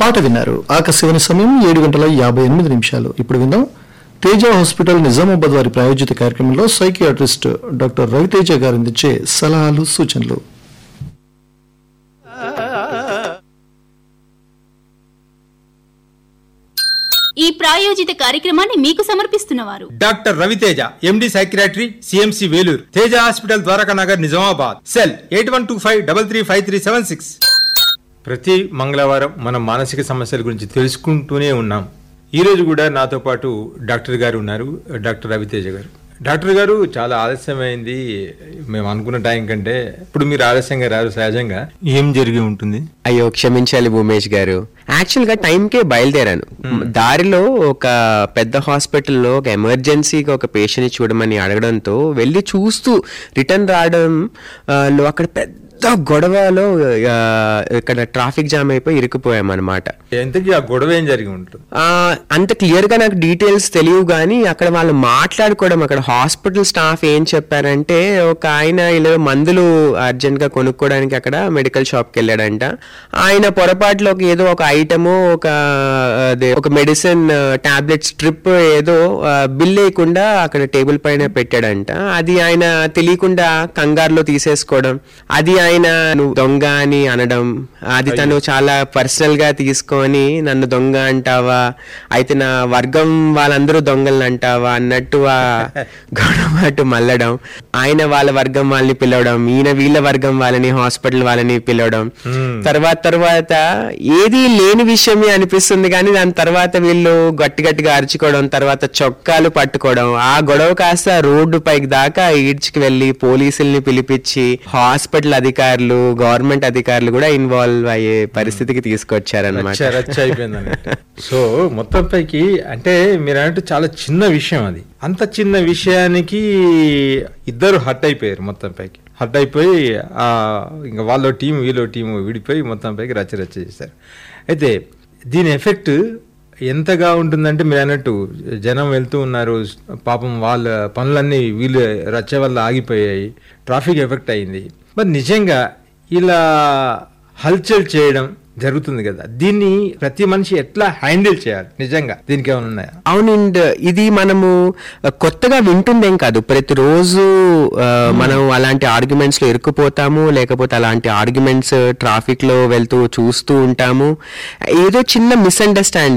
పాట విన్నారు ఆకాశవాణి సమయం ఏడు గంటల యాభై ఎనిమిది నిమిషాలు ఇప్పుడు విందాం తేజ హాస్పిటల్ నిజామాబాద్ వారి ప్రాయోజిత కార్యక్రమంలో సైకియాట్రిస్ట్ డాక్టర్ రవితేజ గారు అందించే సలహాలు సూచనలు ఈ ప్రాయోజిత కార్యక్రమాన్ని మీకు సమర్పిస్తున్నవారు doctor Raviteja MD psychiatry CMC Vellore Teja hospital Dwaraka Nagar Nizamabad cell eight one two five double three five three seven six ప్రతి మంగళవారం మనం మానసిక సమస్యల గురించి తెలుసుకుంటూనే ఉన్నాం ఈ రోజు కూడా నాతో పాటు డాక్టర్ గారు ఉన్నారు డాక్టర్ రవితేజ గారు డాక్టర్ గారు చాలా ఆలస్యమైంది మేము అనుకున్న టైం కంటే ఇప్పుడు మీరు ఆలస్యంగా రారు సహజంగా ఏం జరిగి ఉంటుంది అయ్యో క్షమించాలి భూమేష్ గారు యాక్చువల్ గా టైంకే బయలుదేరాను దారిలో ఒక పెద్ద హాస్పిటల్లో ఒక ఎమర్జెన్సీగా ఒక పేషెంట్ చూడమని అడగడంతో వెళ్ళి చూస్తూ రిటర్న్ రావడం ఆ, లో అక్కడ పెద్ద గొడవలో ఆ, ఇక్కడ ట్రాఫిక్ జామ్ అయిపోయి ఇరుక్కుపోయాం అనమాట ఎంతకీ ఆ గొడవ ఏం జరిగి ఉంటుంది అంత క్లియర్ గా నాకు డీటెయిల్స్ తెలియవు కానీ అక్కడ వాళ్ళు మాట్లాడుకోవడం అక్కడ హాస్పిటల్ స్టాఫ్ ఏం చెప్పారంటే ఒక ఆయన ఇలా మందులు అర్జెంట్ గా కొనుక్కోవడానికి అక్కడ మెడికల్ షాప్ కి వెళ్ళాడంట ఆయన పొరపాటులో ఒక ఏదో ఒక ఐటమ్ ఒక అదే ఒక మెడిసిన్ టాబ్లెట్ స్ట్రిప్ ఏదో బిల్ వేయకుండా అక్కడ టేబుల్ పైన పెట్టాడంట అది ఆయన తెలియకుండా కంగారులో తీసేసుకోవడం అది ఆయన నువ్వు దొంగ అని అనడం అది తను చాలా పర్సనల్ గా తీసుకొని నన్ను దొంగ అంటావా అయితే నా వర్గం వాళ్ళందరూ దొంగలు అంటావా అన్నట్టు ఆ గొడవ అటు మల్లడం ఆయన వాళ్ళ వర్గం వాళ్ళని పిలవడం ఈయన వీళ్ళ వర్గం వాళ్ళని హాస్పిటల్ వాళ్ళని పిలవడం తర్వాత తర్వాత ఏది లేని విషయమే అనిపిస్తుంది కానీ దాని తర్వాత వీళ్ళు గట్టి గట్టిగా అరుచుకోవడం తర్వాత చొక్కాలు పట్టుకోవడం ఆ గొడవ కాస్త రోడ్డు పైకి దాకా ఈడ్చుకు వెళ్ళి పోలీసుల్ని పిలిపించి హాస్పిటల్ అధికారులు గవర్నమెంట్ అధికారులు కూడా ఇన్వాల్వ్ అయ్యే పరిస్థితికి తీసుకొచ్చారన్నమాట రచ్చ రచ్చ అయిపోయింది అన్నట్టు సో మొత్తం పైకి అంటే మీరు అన్నట్టు చాలా చిన్న విషయం అది అంత చిన్న విషయానికి ఇద్దరు హట్ అయిపోయారు మొత్తం పైకి హట్ అయిపోయి ఆ ఇంకా వాళ్ళ టీం వీళ్ళ టీం విడిపోయి మొత్తం పైకి రచ్చ రచ్చ చేశారు అయితే దీని ఎఫెక్ట్ ఎంతగా ఉంటుందంటే మీరు అన్నట్టు జనం వెళ్తూ ఉన్నారు పాపం వాళ్ళ పనులన్నీ వీళ్ళు రచ్చ వల్ల ఆగిపోయాయి ట్రాఫిక్ ఎఫెక్ట్ అయింది మరి నిజంగా ఇలా హల్చల్ చేయడం జరుగుతుంది కదా దీన్ని ప్రతి మనిషి ఎట్లా హ్యాండిల్ చేయాలి నిజంగా దీనికి ఏమైనా ఉన్నాయా అవునండ్ ఇది మనము ఆ, కొత్తగా వింటుందేం కాదు ప్రతిరోజు ఆ, మనం అలాంటి ఆర్గ్యుమెంట్స్ లో ఇరుక్కుపోతాము లేకపోతే అలాంటి ఆర్గ్యుమెంట్స్ ట్రాఫిక్ లో వెళ్తూ చూస్తూ ఉంటాము ఏదో చిన్న మిస్అండర్స్టాండింగ్